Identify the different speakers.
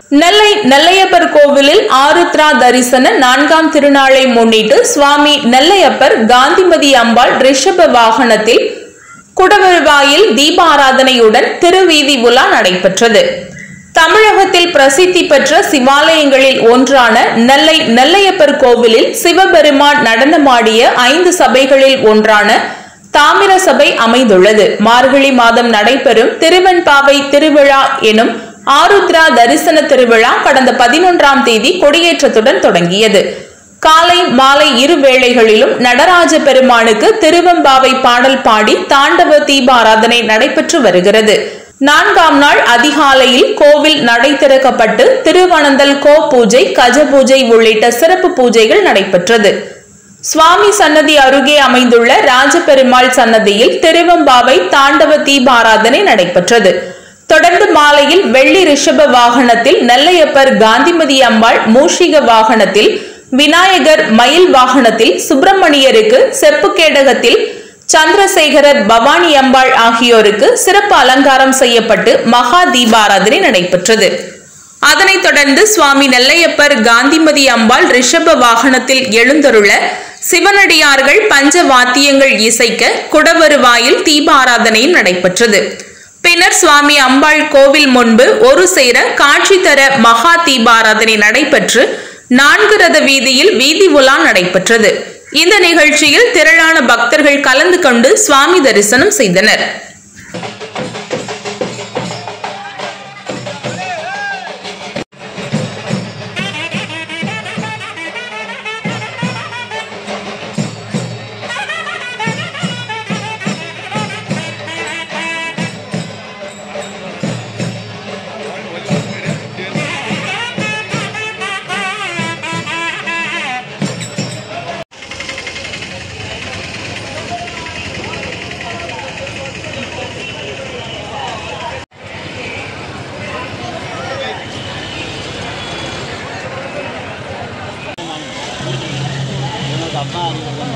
Speaker 1: நெல்லை நெல்லையப்பர் கோவிலில் ஆருத்ரா தரிசன நான்காம் திருநாளை முன்னிட்டு சுவாமி நெல்லையப்பர் காந்திமதி அம்பாள் ரிஷப வாகனத்தில் குடவருவாயில் தீபாராதனையுடன் திருவீதி உலா நடைபெற்றது தமிழகத்தில் பிரசித்தி பெற்ற சிவாலயங்களில் ஒன்றான நெல்லை நெல்லையப்பர் கோவிலில் சிவபெருமான் நடனமாடிய ஐந்து சபைகளில் ஒன்றான தாமிர சபை அமைந்துள்ளது மார்கழி மாதம் நடைபெறும் திருவெண்பாவை திருவிழா எனும் ஆருத்ரா தரிசன திருவிழா கடந்த பதினொன்றாம் தேதி கொடியேற்றத்துடன் தொடங்கியது காலை மாலை இரு வேளைகளிலும் நடராஜ பெருமானுக்கு திருவெம்பாவை பாடல் பாடி தாண்டவ தீபாராதனை நடைபெற்று வருகிறது நான்காம் நாள் அதிகாலையில் கோவில் நடை திறக்கப்பட்டு திருவனந்தல் கோ பூஜை கஜ பூஜை உள்ளிட்ட சிறப்பு பூஜைகள் நடைபெற்றது சுவாமி சன்னதி அருகே அமைந்துள்ள ராஜபெருமாள் சன்னதியில் திருவெம்பாவை தாண்டவ தீபாராதனை நடைபெற்றது தொடர்ந்து மாலையில் வெள்ளி ரிஷப வாகனத்தில் நெல்லையப்பர் காந்திமதி அம்பாள் மூஷிக வாகனத்தில் விநாயகர் மயில் வாகனத்தில் சுப்பிரமணியருக்கு செப்பு கேடகத்தில் சந்திரசேகரர் பவானி அம்பாள் ஆகியோருக்கு சிறப்பு அலங்காரம் செய்யப்பட்டு மகா தீபாராதனை நடைபெற்றது அதனைத் தொடர்ந்து சுவாமி நெல்லையப்பர் காந்திமதி அம்பாள் ரிஷப வாகனத்தில் எழுந்தருள சிவனடியார்கள் பஞ்ச வாத்தியங்கள் இசைக்க குடவருவாயில் தீபாராதனையும் நடைபெற்றது பின்னர் சுவாமி அம்பாள் கோவில் முன்பு ஒரு சேர காட்சி தர மகா தீபாராதனை நடைபெற்று நான்கு ரத வீதியில் வீதி உலா நடைபெற்றது இந்த நிகழ்ச்சியில் திரளான பக்தர்கள் கலந்து கொண்டு சுவாமி தரிசனம் செய்தனர்
Speaker 2: எனக்கு அம்மா அறிவு